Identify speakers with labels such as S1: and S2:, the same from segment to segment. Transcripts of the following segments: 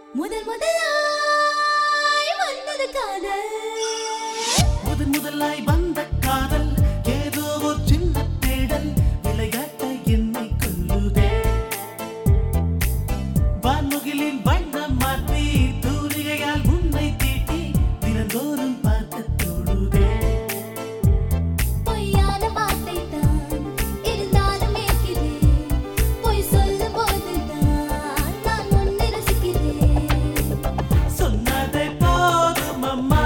S1: முதல் முதலாய் வந்தது காதல்
S2: முதன் முதலாய் வந்த காதல் ஏதோ ஒரு சின்ன தேடல் விளையாட்ட என்னை கொல்லுதே வான்முகிலின் வண்ணம் மாற்றி தூரிகையால் உன்னை தீட்டி தினந்தோறும் பார்க்க தொழுதே
S1: பொய்யான வார்த்தை தான் இருந்தாலும் ஏற்கிறேன் பொய் சொல்லும் போதுதான் நான் உன்னை ரசிக்கிறேன்
S2: சொன்னதை போதும் அம்மா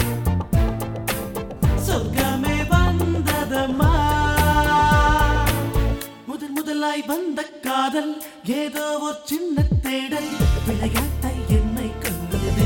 S2: சொர்க்கமே வந்ததம்மா முதன் முதலாய் வந்த காதல் ஏதோ ஒரு சின்ன தேடல் விளையாட்டை என்னை கொண்டதே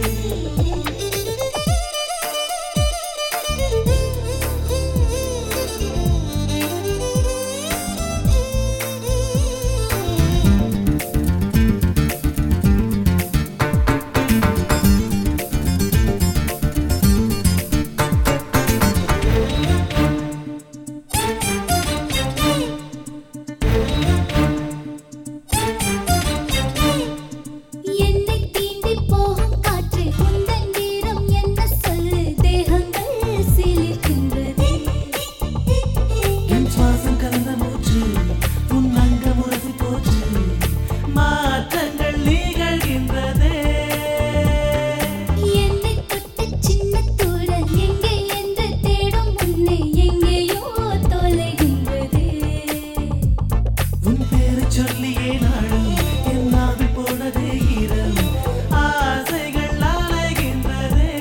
S1: என்னை தீண்டி போகும் காற்று உந்தன் வீரம் என்ன சொல்லு தேகங்கள் சிலிர்க்கின்றதே
S2: என் சுவாசம் கலந்த மூச்சு உன் அங்கம் உரசி போச்சு மாற்றங்கள் நிகழ்கின்றதே
S1: என்னை தொட்ட சின்ன தூரல் எங்கே என்று தேடும் முன்னே எங்கேயோ தொலைகின்றதே
S2: உன் பேரு சொல்லியே நாளும் என் நாவில் போனதே ஈரம் ஆசைகள் அலைகின்றதே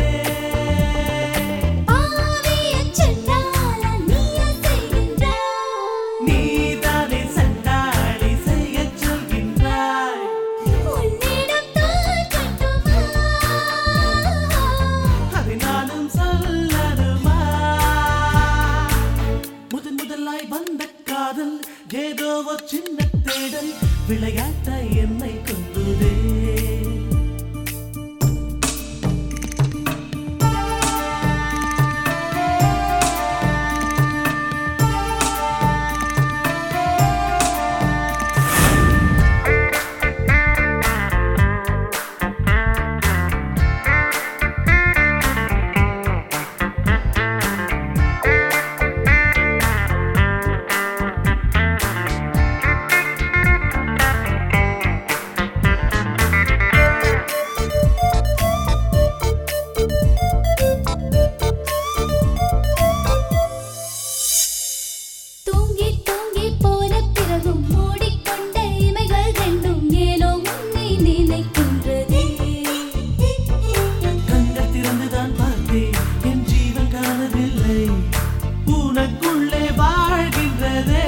S1: ஆவியச் சென்றால் நீயா செய்கின்றாய்
S2: நீதானே சண்டாளி செய்யச் சொல்கின்றாய்
S1: உன்னிடம் தான் கட்டுமா
S2: அதை நானும் சொல்லணுமா முதன் முதலாய் வந்த காதல் ஏதோ ஒரு சின்ன தேடல் விளையாட்ட என்னை கொண்டுதே
S1: தூங்கி தூங்கி போன பிறகும் மூடிக்கொண்ட இமைகள் ரெண்டும் ஏனோ உன்னை நினைக்கின்றதே
S2: கண்கள் திறந்துதான் பார்த்தேன் என் ஜீவன் காணவில்லை உனக்குள்ளே வாழ்கின்றதே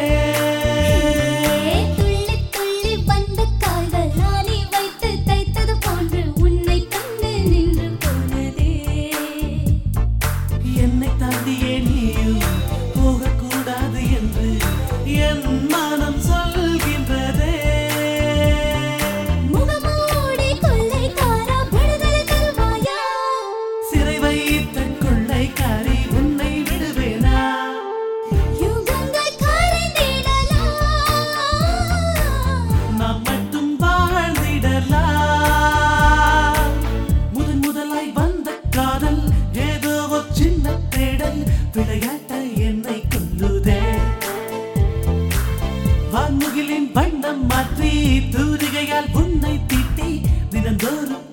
S1: துள்ளி துள்ளி வந்த கால்கள் ஆணி வைத்து தைத்தது போன்று உன்னை கண்டு நின்று போனதே
S2: என்னை தாண்டியே நீயும் போகக்கூடாது என்று என் மனம் சொல்கின்றதே
S1: முகமூடி கொள்ளைக்காரா விடுதலை தருவாயா
S2: சிறை வைத்த கொள்ளைக்காரி உன்னை விடுவேனா
S1: யுகங்கள் கரைந்திடலாம்
S2: நாம் மட்டும் வாழ்ந்திடலாம் முதன் முதலாய் வந்த காதல் ஏதோ ஒரு சின்ன தேடல் விளையாட்ட என்னை கொல்லுதே வான்முகிலின் வண்ணம் மாற்றி தூரிகையால் உன்னை தீட்டி தினந்தோறும்